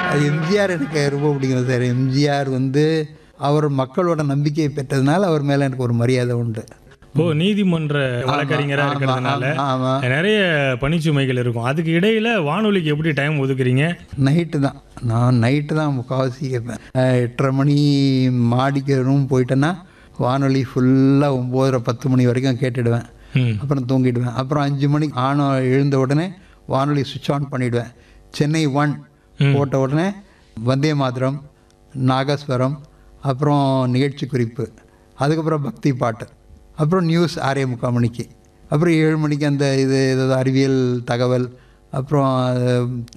அது எம்ஜிஆர் எனக்கு ரொம்ப பிடிக்கும் சார் எம்ஜிஆர் வந்து அவர் மக்களோட நம்பிக்கையை பெற்றதுனால அவர் மேலே எனக்கு ஒரு மரியாதை உண்டு ஓ நீதிமன்ற வழக்கறிஞராக ஆமா, இருக்கிறதுனால ஆமா, ஆமா. நிறைய பணிச்சுமைகள் இருக்கும் அதுக்கு இடையில வானொலிக்கு எப்படி டைம் ஒதுக்குறீங்க நைட்டு தான் நான் நைட்டு தான் முக்கால்வாசி கேட்பேன் அஹ் எட்டரை மணி மாடிக்கு ரூம் போயிட்டேன்னா வானொலி ஃபுல்லாக ஒம்போதரை பத்து மணி வரைக்கும் கேட்டுடுவேன் ம் அப்புறம் தூங்கிடுவேன் அப்புறம் அஞ்சு மணிக்கு ஆன எழுந்த உடனே வானொலி சுவிட்ச் ஆன் பண்ணிவிடுவேன் சென்னை ஒன் போட்ட உடனே வந்தே மாதரம் நாகஸ்வரம் அப்புறம் நிகழ்ச்சி குறிப்பு அதுக்கப்புறம் பக்தி பாட்டு அப்புறம் நியூஸ் ஆறே முக்கால் மணிக்கு அப்புறம் ஏழு மணிக்கு அந்த இது ஏதாவது அறிவியல் தகவல் அப்புறம்